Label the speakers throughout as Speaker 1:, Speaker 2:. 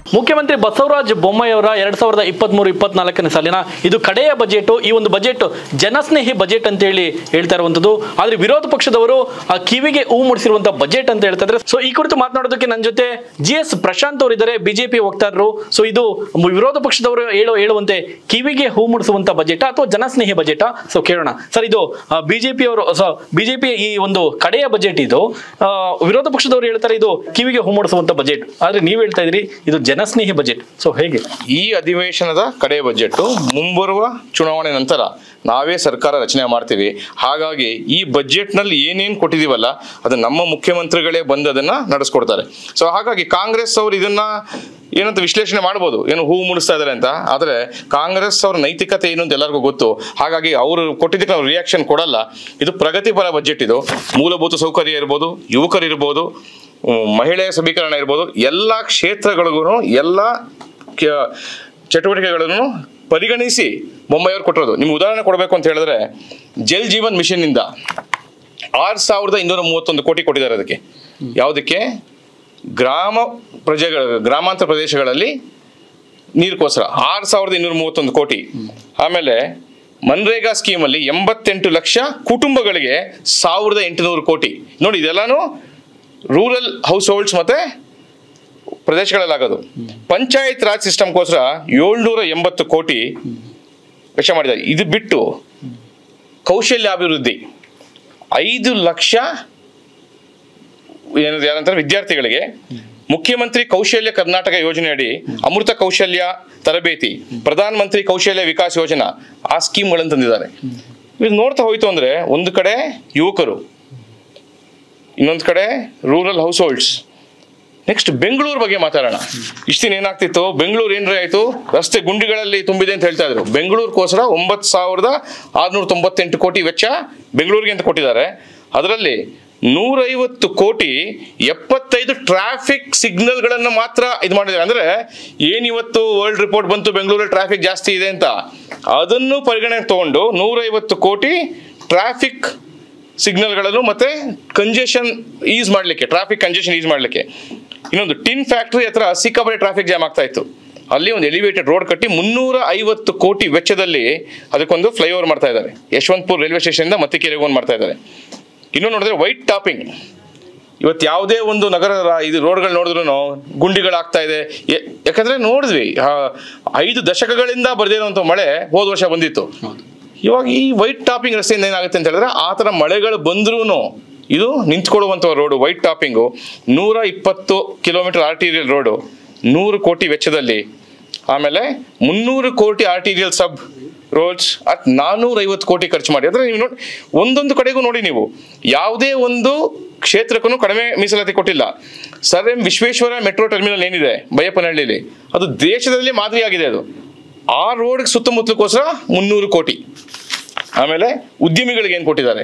Speaker 1: ಮುಖ್ಯಮಂತ್ರಿ ಬಸವರಾಜ ಬೊಮ್ಮಾಯಿ ಅವರ ಎರಡ್ ಸಾವಿರದ ಇಪ್ಪತ್ಮೂರು ಇಪ್ಪತ್ನಾಲ್ಕನೇ ಸಾಲಿನ ಇದು ಕಡೆಯ ಬಜೆಟ್ ಈ ಒಂದು ಬಜೆಟ್ ಜನಸ್ನೇಹಿ ಬಜೆಟ್ ಅಂತ ಹೇಳಿ ಹೇಳ್ತಾ ಇರುವಂತದ್ದು ಆದ್ರೆ ವಿರೋಧ ಪಕ್ಷದವರು ಆ ಕಿವಿಗೆ ಹೂ ಮೂಡಿಸಿರುವಂತಹ ಬಜೆಟ್ ಅಂತ ಹೇಳ್ತಾ ಇದ್ದಾರೆ ಸೊ ಈ ಕುರಿತು ಮಾತನಾಡೋದಕ್ಕೆ ನನ್ನ ಜೊತೆ ಜಿ ಎಸ್ ಪ್ರಶಾಂತ್ ಅವರು ಇದ್ದಾರೆ ಬಿಜೆಪಿ ವಕ್ತಾರರು ಸೊ ಇದು ವಿರೋಧ ಪಕ್ಷದವರು ಹೇಳೋ ಹೇಳುವಂತೆ ಕಿವಿಗೆ ಹೂ ಮೂಡಿಸುವಂತ ಬಜೆಟ್ ಅಥವಾ ಜನಸ್ನೇಹಿ ಬಜೆಟ್ ಸೊ ಕೇಳೋಣ ಸರ್ ಇದು ಬಿಜೆಪಿ ಅವರು ಬಿಜೆಪಿ ಈ ಒಂದು ಕಡೆಯ ಬಜೆಟ್ ಇದು ಆ, ವಿರೋಧ ಪಕ್ಷದವರು ಹೇಳ್ತಾರೆ ಇದು ಕಿವಿಗೆ ಹೂ ಮೂಡಿಸುವಂತ ಬಜೆಟ್ ಆದ್ರೆ ನೀವು ಹೇಳ್ತಾ ಇದ್ರಿ ಇದು ಜನಸ್ನೇಹಿ ಬಜೆಟ್ ಸೊ ಹೇಗೆ
Speaker 2: ಈ ಅಧಿವೇಶನದ ಕಡೆಯ ಬಜೆಟ್ ಮುಂಬರುವ ಚುನಾವಣೆ ನಂತರ ನಾವೇ ಸರ್ಕಾರ ರಚನೆ ಮಾಡ್ತೀವಿ ಹಾಗಾಗಿ ಈ ಬಜೆಟ್ನಲ್ಲಿ ಏನೇನು ಕೊಟ್ಟಿದೀವಲ್ಲ ಅದು ನಮ್ಮ ಮುಖ್ಯಮಂತ್ರಿಗಳೇ ಬಂದು ಅದನ್ನ ನಡೆಸ್ಕೊಡ್ತಾರೆ ಸೊ ಹಾಗಾಗಿ ಕಾಂಗ್ರೆಸ್ ಅವರು ಇದನ್ನ ಏನಂತ ವಿಶ್ಲೇಷಣೆ ಮಾಡ್ಬೋದು ಏನು ಹೂ ಮುಡಿಸ್ತಾ ಇದ್ದಾರೆ ಅಂತ ಆದರೆ ಕಾಂಗ್ರೆಸ್ ಅವ್ರ ನೈತಿಕತೆ ಏನು ಅಂತ ಎಲ್ಲರಿಗೂ ಗೊತ್ತು ಹಾಗಾಗಿ ಅವರು ಕೊಟ್ಟಿದ್ದಕ್ಕೆ ನಾವು ರಿಯಾಕ್ಷನ್ ಕೊಡಲ್ಲ ಇದು ಪ್ರಗತಿಪರ ಬಜೆಟ್ ಇದು ಮೂಲಭೂತ ಸೌಕರ್ಯ ಇರ್ಬೋದು ಯುವಕರು ಇರ್ಬೋದು ಹ್ಮ್, ಮಹಿಳೆಯ ಸಮೀಕರಣ ಇರ್ಬೋದು ಎಲ್ಲ ಕ್ಷೇತ್ರಗಳಿಗೂ ಎಲ್ಲ ಕ- ಚಟುವಟಿಕೆಗಳನ್ನು ಪರಿಗಣಿಸಿ ಬೊಮ್ಮಾಯಿಯವರು ಕೊಟ್ಟಿರೋದು ನಿಮ್ಗೆ ಉದಾಹರಣೆ ಕೊಡಬೇಕು ಅಂತ ಹೇಳಿದ್ರೆ ಜಲ್ ಜೀವನ್ ಮಿಷನ್ ಇಂದ ಆರು ಸಾವಿರದ ಇನ್ನೂರ ಮೂವತ್ತೊಂದು ಕೋಟಿ ಕೊಟ್ಟಿದ್ದಾರೆ ಅದಕ್ಕೆ ಯಾವುದಕ್ಕೆ ಗ್ರಾಮ ಪ್ರಜೆಗಳ ಗ್ರಾಮಾಂತರ ಪ್ರದೇಶಗಳಲ್ಲಿ ನೀರಿಗೋಸ್ಕರ ಆರು ಸಾವಿರದ ಇನ್ನೂರ ಮೂವತ್ತೊಂದು ಕೋಟಿ ಆಮೇಲೆ ಮನ್ರೇಗಾ ಸ್ಕೀಮಲ್ಲಿ ಎಂಬತ್ತೆಂಟು ಲಕ್ಷ ಕುಟುಂಬಗಳಿಗೆ ಸಾವಿರದ ಎಂಟುನೂರು ಕೋಟಿ ನೋಡಿ ಇದೆಲ್ಲಾನು ರೂರಲ್ ಹೌಸ್ ಹೋಲ್ಡ್ಸ್ ಮತ್ತೆ ಪ್ರದೇಶಗಳಲ್ಲಾಗೋದು ಪಂಚಾಯತ್ ರಾಜ್ ಸಿಸ್ಟಮ್ಗೋಸ್ಕರ ಏಳ್ನೂರ ಎಂಬತ್ತು ಕೋಟಿ ವೆಚ್ಚ ಮಾಡಿದ್ದಾರೆ ಇದು ಬಿಟ್ಟು ಕೌಶಲ್ಯಾಭಿವೃದ್ಧಿ ಐದು ಲಕ್ಷ ಏನದು ಯಾರಂತಾರೆ ವಿದ್ಯಾರ್ಥಿಗಳಿಗೆ ಮುಖ್ಯಮಂತ್ರಿ ಕೌಶಲ್ಯ ಕರ್ನಾಟಕ ಯೋಜನೆಯಡಿ ಅಮೃತ ಕೌಶಲ್ಯ ತರಬೇತಿ ಪ್ರಧಾನ ಮಂತ್ರಿ ಕೌಶಲ್ಯ ವಿಕಾಸ್ ಯೋಜನಾ ಆ ಸ್ಕೀಮ್ಗಳನ್ನು ತಂದಿದ್ದಾರೆ ಇದು ನೋಡ್ತಾ ಹೋಯ್ತು ಅಂದ್ರೆ ಒಂದು ಕಡೆ ಯುವಕರು ಇನ್ನೊಂದು ಕಡೆ rural households next Bengaluru ಬಗ್ಗೆ ಮಾತಾಡೋಣ ಇಷ್ಟು ದಿನ ಏನಾಗ್ತಿತ್ತು ಬೆಂಗಳೂರು ಏನ್ರಿ ಆಯ್ತು ರಸ್ತೆ ಗುಂಡಿಗಳಲ್ಲಿ ತುಂಬಿದೆ ಅಂತ ಹೇಳ್ತಾ ಇದ್ರು ಬೆಂಗಳೂರಿಗೋಸ್ಕರ ಒಂಬತ್ತು ಸಾವಿರದ ಆರ್ನೂರ ತೊಂಬತ್ತೆಂಟು ಕೋಟಿ ವೆಚ್ಚ ಬೆಂಗಳೂರಿಗೆ ಅಂತ ಕೊಟ್ಟಿದ್ದಾರೆ ಅದರಲ್ಲಿ ನೂರೈವತ್ತು ಕೋಟಿ ಎಪ್ಪತ್ತೈದು ಟ್ರಾಫಿಕ್ ಸಿಗ್ನಲ್ಗಳನ್ನು ಮಾತ್ರ ಇದು ಮಾಡಿದ್ದಾರೆ ಅಂದ್ರೆ ಏನಿವತ್ತು ವರ್ಲ್ಡ್ ರಿಪೋರ್ಟ್ ಬಂತು ಬೆಂಗಳೂರಲ್ಲಿ ಟ್ರಾಫಿಕ್ ಜಾಸ್ತಿ ಇದೆ ಅಂತ ಅದನ್ನು ಪರಿಗಣನೆಗೆ ತಗೊಂಡು ನೂರೈವತ್ತು ಕೋಟಿ ಟ್ರಾಫಿಕ್ ಸಿಗ್ನಲ್ಗಳನ್ನು ಮತ್ತೆ ಕಂಜೆಷನ್ ಈಸ್ ಮಾಡಲಿಕ್ಕೆ ಟ್ರಾಫಿಕ್ ಕಂಜೆಷನ್ ಈಸ್ ಮಾಡಲಿಕ್ಕೆ ಇನ್ನೊಂದು ಟಿನ್ ಫ್ಯಾಕ್ಟ್ರಿ ಹತ್ರ ಸಿಕ್ಕಾಪಟ್ಟೆ ಟ್ರಾಫಿಕ್ ಜಾಮ್ ಆಗ್ತಾ ಇತ್ತು ಅಲ್ಲಿ ಒಂದು ಎಲಿವೇಟೆಡ್ ರೋಡ್ ಕಟ್ಟಿ ಮುನ್ನೂರ ಐವತ್ತು ಕೋಟಿ ವೆಚ್ಚದಲ್ಲಿ ಅದಕ್ಕೊಂದು ಫ್ಲೈಓವರ್ ಮಾಡ್ತಾ ಇದ್ದಾರೆ ಯಶವಂತಪುರ ರೈಲ್ವೆ ಸ್ಟೇಷನ್ ಮತ್ತಿಕೆರೆಗೆ ಒಂದು ಮಾಡ್ತಾ ಇದ್ದಾರೆ ಇನ್ನು ನೋಡಿದ್ರೆ ವೈಟ್ ಟಾಪಿಂಗ್ ಇವತ್ತು ಯಾವುದೇ ಒಂದು ನಗರ ರ- ಇದು ರೋಡ್ಗಳು ನೋಡಿದ್ರು ಗುಂಡಿಗಳಾಗ್ತಾ ಇದೆ ಯ- ಯಾಕಂದ್ರೆ ನೋಡಿದ್ವಿ ಆ, ಐದು ದಶಕಗಳಿಂದ ಬರ್ದಿರುವಂಥ ಮಳೆ ಹೋದ ವರ್ಷ ಬಂದಿತ್ತು ಇವಾಗ ಈ ವೈಟ್ ಟಾಪಿಂಗ್ ರಸ್ತೆಯಿಂದ ಏನಾಗುತ್ತೆ ಅಂತ ಹೇಳಿದ್ರೆ ಆ ಥರ ಮಳೆಗಳು ಬಂದ್ರೂ ಇದು ನಿಂತ್ಕೊಳ್ಳುವಂಥ ರೋಡು ವೈಟ್ ಟಾಪಿಂಗು ನೂರ ಇಪ್ಪತ್ತು ಕಿಲೋಮೀಟರ್ ಆರ್ಟಿರಿಯಲ್ ರೋಡು ನೂರು ಕೋಟಿ ವೆಚ್ಚದಲ್ಲಿ ಆಮೇಲೆ ಮುನ್ನೂರು ಕೋಟಿ ಆರ್ಟಿರಿಯಲ್ ಸಬ್ ರೋಡ್ಸ್ ಅಟ್ ನಾನ್ನೂರ ಐವತ್ತು ಕೋಟಿ ಖರ್ಚು ಮಾಡಿ ಅಂದ್ರೆ ನೀವು ನೋಡಿ ಒಂದೊಂದು ಕಡೆಗೂ ನೋಡಿ ನೀವು ಯಾವುದೇ ಒಂದು ಕ್ಷೇತ್ರಕ್ಕೂ ಕಡಿಮೆ ಮೀಸಲಾತಿ ಕೊಟ್ಟಿಲ್ಲ sir M Vishweshwara metro terminal ಏನಿದೆ ಬೈಯಪ್ಪನಹಳ್ಳಿಲಿ ಅದು ದೇಶದಲ್ಲಿ ಮಾದರಿಯಾಗಿದೆ ಅದು ಆ ರೋಡ್ ಸುತ್ತಮುತ್ತಲಕ್ಕೋಸ್ಕರ ಮುನ್ನೂರು ಕೋಟಿ ಆಮೇಲೆ ಉದ್ಯಮಿಗಳಿಗೆ ಏನು ಕೊಟ್ಟಿದ್ದಾರೆ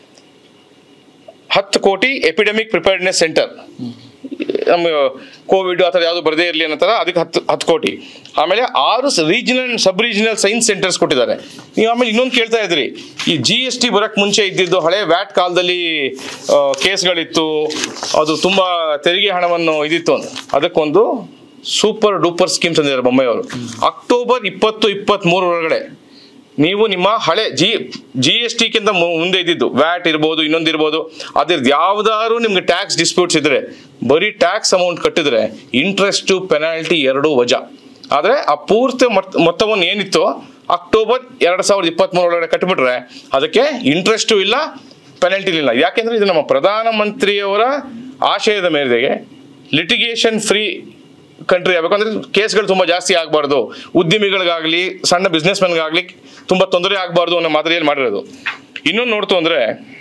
Speaker 2: ಹತ್ತು ಕೋಟಿ ಎಪಿಡೆಮಿಕ್ ಪ್ರಿಪೇರ್ಡ್ನೆಸ್ ಸೆಂಟರ್ ನಮ್ಮ ಕೋವಿಡ್ ಆ ಥರ ಯಾವುದು ಬರದೇ ಇರಲಿ ಅನ್ನೋ ಥರ ಅದಕ್ಕೆ ಹತ್ತು ಹತ್ತು ಕೋಟಿ ಆಮೇಲೆ ಆರು regional sub regional science centres ಕೊಟ್ಟಿದ್ದಾರೆ ನೀವು ಆಮೇಲೆ ಇನ್ನೊಂದು ಕೇಳ್ತಾ ಇದ್ರಿ ಈ ಜಿ ಎಸ್ ಟಿ ಬರೋಕ್ಕೆ ಮುಂಚೆ ಇದ್ದಿದ್ದು ಹಳೆ ವ್ಯಾಟ್ ಕಾಲದಲ್ಲಿ ಆ, ಕೇಸ್ಗಳಿತ್ತು ಅದು ತುಂಬ ತೆರಿಗೆ ಹಣವನ್ನು ಇದಿತ್ತು ಅಂತ ಅದಕ್ಕೊಂದು ಸೂಪರ್ ಡೂಪರ್ ಸ್ಕೀಮ್ ತಂದಿದ್ದಾರೆ ಬೊಂಬೈಯವರು ಅಕ್ಟೋಬರ್ ಇಪ್ಪತ್ತು ಇಪ್ಪತ್ತ್ ಒಳಗಡೆ ನೀವು ನಿಮ್ಮ ಹಳೆ ಜಿ ಜಿ ಎಸ್ ಟಿಗಿಂತ ಮುಂದೆ ಇದ್ದಿದ್ದು ವ್ಯಾಟ್ ಇರ್ಬೋದು ಇನ್ನೊಂದು ಇರ್ಬೋದು ಅದ್ರದ್ದು ಯಾವ್ದಾದ್ರು ನಿಮ್ಗೆ ಟ್ಯಾಕ್ಸ್ ಡಿಸ್ಪ್ಯೂಟ್ಸ್ ಇದ್ರೆ ಬರೀ ಟ್ಯಾಕ್ಸ್ ಅಮೌಂಟ್ ಕಟ್ಟಿದ್ರೆ ಇಂಟ್ರೆಸ್ಟು ಪೆನಾಲ್ಟಿ ಎರಡೂ ವಜಾ ಆದರೆ ಆ ಪೂರ್ತಿ ಮೊತ್ತ ಮೊತ್ತವನ್ನು ಏನಿತ್ತು ಅಕ್ಟೋಬರ್ ಎರಡು ಸಾವಿರದ ಇಪ್ಪತ್ತ್ಮೂರು ಒಳಗಡೆ ಕಟ್ಟಿಬಿಟ್ರೆ ಅದಕ್ಕೆ ಇಂಟ್ರೆಸ್ಟು ಇಲ್ಲ ಪೆನಾಲ್ಟಿ ಇಲ್ಲ ಯಾಕೆಂದ್ರೆ ಇದು ನಮ್ಮ ಪ್ರಧಾನಮಂತ್ರಿಯವರ ಆಶಯದ ಮೇರೆಗೆ ಲಿಟಿಗೇಷನ್ ಫ್ರೀ ಕಂಟ್ರಿ ಆಗಬೇಕು ಅಂದ್ರೆ ಕೇಸ್ಗಳು ತುಂಬ ಜಾಸ್ತಿ ಆಗಬಾರ್ದು ಉದ್ಯಮಿಗಳಿಗಾಗಲಿ ಸಣ್ಣ ಬಿಸ್ನೆಸ್ಮನ್ಗಾಗಲಿ ತುಂಬ ತೊಂದರೆ ಆಗಬಾರ್ದು ಅನ್ನೋ ಮಾದರಿಯಲ್ಲಿ ಮಾಡಿರೋದು ಇನ್ನೊಂದು ನೋಡ್ತು ಅಂದರೆ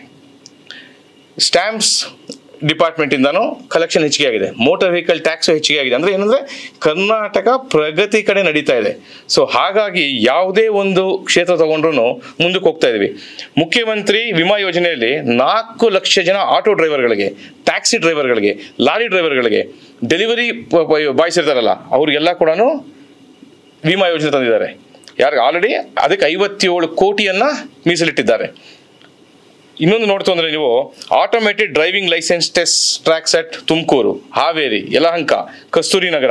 Speaker 2: ಸ್ಟ್ಯಾಂಪ್ಸ್ ಡಿಪಾರ್ಟ್ಮೆಂಟಿಂದನೂ ಕಲೆಕ್ಷನ್ ಹೆಚ್ಚಿಗೆ ಆಗಿದೆ ಮೋಟಾರ್ ವೆಹಿಕಲ್ ಟ್ಯಾಕ್ಸ್ ಹೆಚ್ಚಿಗೆ ಆಗಿದೆ ಅಂದರೆ ಏನಂದರೆ ಕರ್ನಾಟಕ ಪ್ರಗತಿ ಕಡೆ ನಡೀತಾ ಇದೆ ಸೊ ಹಾಗಾಗಿ ಯಾವುದೇ ಒಂದು ಕ್ಷೇತ್ರ ತಗೊಂಡ್ರು ಮುಂದಕ್ಕೆ ಹೋಗ್ತಾ ಇದೀವಿ ಮುಖ್ಯಮಂತ್ರಿ ವಿಮಾ ಯೋಜನೆಯಲ್ಲಿ ನಾಲ್ಕು ಲಕ್ಷ ಜನ ಆಟೋ ಡ್ರೈವರ್ಗಳಿಗೆ ಟ್ಯಾಕ್ಸಿ ಡ್ರೈವರ್ಗಳಿಗೆ ಲಾರಿ ಡ್ರೈವರ್ಗಳಿಗೆ ಡೆಲಿವರಿ ಬಾಯ್ಸ್ ಇರ್ತಾರಲ್ಲ ಅವ್ರಿಗೆಲ್ಲ ಕೂಡ ವಿಮಾ ಯೋಜನೆ ತಂದಿದ್ದಾರೆ ಯಾರಿಗೆ ಆಲ್ರೆಡಿ ಅದಕ್ಕೆ ಐವತ್ತೇಳು ಕೋಟಿಯನ್ನ ಮೀಸಲಿಟ್ಟಿದ್ದಾರೆ ಇನ್ನೊಂದು ನೋಡ್ತು ಅಂದ್ರೆ ನೀವು automated driving licence test track set Tumakuru Haveri Yelahanka Kasturi Nagar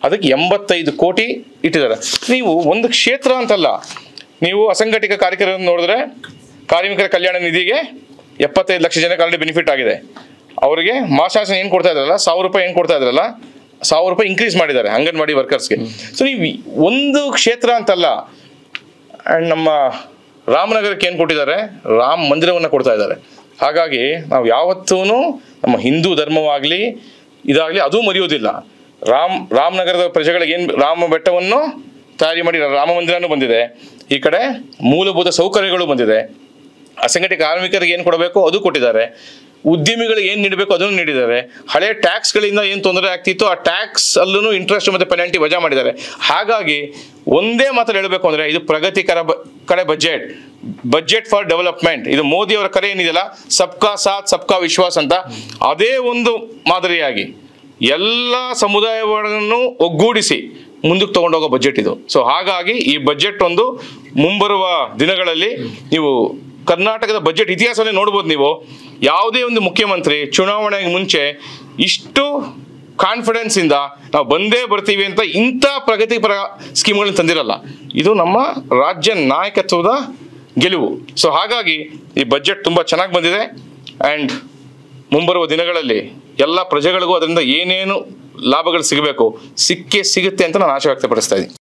Speaker 2: ಅದಕ್ಕೆ ಎಂಬತ್ತೈದು ಕೋಟಿ ಇಟ್ಟಿದ್ದಾರೆ ನೀವು ಒಂದು ಕ್ಷೇತ್ರ ಅಂತಲ್ಲ ನೀವು ಅಸಂಘಟಿತ ಕಾರ್ಯಕ್ರಮ ನೋಡಿದ್ರೆ ಕಾರ್ಮಿಕರ ಕಲ್ಯಾಣ ನಿಧಿಗೆ ಎಪ್ಪತ್ತೈದು ಲಕ್ಷ ಜನಕ್ಕೆ ಆಲ್ರೆಡಿ ಬೆನಿಫಿಟ್ ಆಗಿದೆ ಅವರಿಗೆ ಮಾಸಾಸನ ಏನು ಕೊಡ್ತಾ ಇದ್ರಲ್ಲ ಸಾವಿರ ರೂಪಾಯಿ ಏನು ಕೊಡ್ತಾ ಇದ್ರಲ್ಲ ಸಾವಿರ ರೂಪಾಯಿ ಇನ್ಕ್ರೀಸ್ ಮಾಡಿದ್ದಾರೆ ಅಂಗನವಾಡಿ ವರ್ಕರ್ಸ್ಗೆ ಸೊ ನೀವು ಒಂದು ಕ್ಷೇತ್ರ ಅಂತಲ್ಲ ಆ್ಯಂಡ್ ನಮ್ಮ ರಾಮನಗರಕ್ಕೆ ಏನು ಕೊಟ್ಟಿದ್ದಾರೆ ರಾಮ ಮಂದಿರವನ್ನು ಕೊಡ್ತಾ ಇದ್ದಾರೆ ಹಾಗಾಗಿ ನಾವು ಯಾವತ್ತೂ ನಮ್ಮ ಹಿಂದೂ ಧರ್ಮವಾಗಲಿ ಇದಾಗಲಿ ಅದೂ ಮರೆಯೋದಿಲ್ಲ ರಾಮ್ ರಾಮನಗರದ ಪ್ರಜೆಗಳಿಗೆ ಏನು ರಾಮ ಬೆಟ್ಟವನ್ನು ತಯಾರಿ ಮಾಡಿ ರಾಮ ಮಂದಿರನೂ ಬಂದಿದೆ ಈ ಕಡೆ ಮೂಲಭೂತ ಸೌಕರ್ಯಗಳು ಬಂದಿದೆ ಅಸಂಘಟಿತ ಕಾರ್ಮಿಕರಿಗೆ ಏನು ಕೊಡಬೇಕು ಅದು ಕೊಟ್ಟಿದ್ದಾರೆ ಉದ್ಯಮಿಗಳಿಗೆ ಏನು ನೀಡಬೇಕು ಅದನ್ನು ನೀಡಿದ್ದಾರೆ ಹಳೆ ಟ್ಯಾಕ್ಸ್ಗಳಿಂದ ಏನು ತೊಂದರೆ ಆಗ್ತಿತ್ತು ಆ ಟ್ಯಾಕ್ಸ್ ಅಲ್ಲೂ ಇಂಟ್ರೆಸ್ಟ್ ಮತ್ತು ಪೆನಾಲ್ಟಿ ವಜಾ ಮಾಡಿದ್ದಾರೆ ಹಾಗಾಗಿ ಒಂದೇ ಮಾತ್ರ ಹೇಳಬೇಕು ಅಂದರೆ ಇದು ಪ್ರಗತಿಕರ ಬ ಕಡೆ ಬಜೆಟ್ ಬಜೆಟ್ ಫಾರ್ ಡೆವಲಪ್ಮೆಂಟ್ ಇದು ಮೋದಿ ಅವರ ಕರೆ ಏನಿದೆಯಲ್ಲ ಸಬ್ಕಾ ಸಾಥ್ ಸಬ್ಕಾ ವಿಶ್ವಾಸ್ ಅಂತ ಅದೇ ಒಂದು ಮಾದರಿಯಾಗಿ ಎಲ್ಲ ಸಮುದಾಯವನ್ನು ಒಗ್ಗೂಡಿಸಿ ಮುಂದಕ್ಕೆ ತಗೊಂಡೋಗೋ ಬಜೆಟ್ ಇದು ಸೊ ಹಾಗಾಗಿ ಈ ಬಜೆಟ್ ಒಂದು ಮುಂಬರುವ ದಿನಗಳಲ್ಲಿ ನೀವು ಕರ್ನಾಟಕದ ಬಜೆಟ್ ಇತಿಹಾಸವನ್ನೇ ನೋಡ್ಬೋದು ನೀವು ಯಾವುದೇ ಒಂದು ಮುಖ್ಯಮಂತ್ರಿ ಚುನಾವಣೆಗೆ ಮುಂಚೆ ಇಷ್ಟು ಕಾನ್ಫಿಡೆನ್ಸ್ ಇಂದ ನಾವು ಬಂದೇ ಬರ್ತೀವಿ ಅಂತ ಇಂಥ ಪ್ರಗತಿಪರ ಸ್ಕೀಮ್ಗಳನ್ನ ತಂದಿರಲ್ಲ ಇದು ನಮ್ಮ ರಾಜ್ಯ ನಾಯಕತ್ವದ ಗೆಲುವು ಸೊ ಹಾಗಾಗಿ ಈ ಬಜೆಟ್ ತುಂಬ ಚೆನ್ನಾಗಿ ಬಂದಿದೆ ಆ್ಯಂಡ್ ಮುಂಬರುವ ದಿನಗಳಲ್ಲಿ ಎಲ್ಲ ಪ್ರಜೆಗಳಿಗೂ ಅದರಿಂದ ಏನೇನು ಲಾಭಗಳು ಸಿಗಬೇಕು ಸಿಕ್ಕೇ ಸಿಗುತ್ತೆ ಅಂತ ನಾನು ಆಶೆ ವ್ಯಕ್ತಪಡಿಸ್ತಾ ಇದ್ದೀನಿ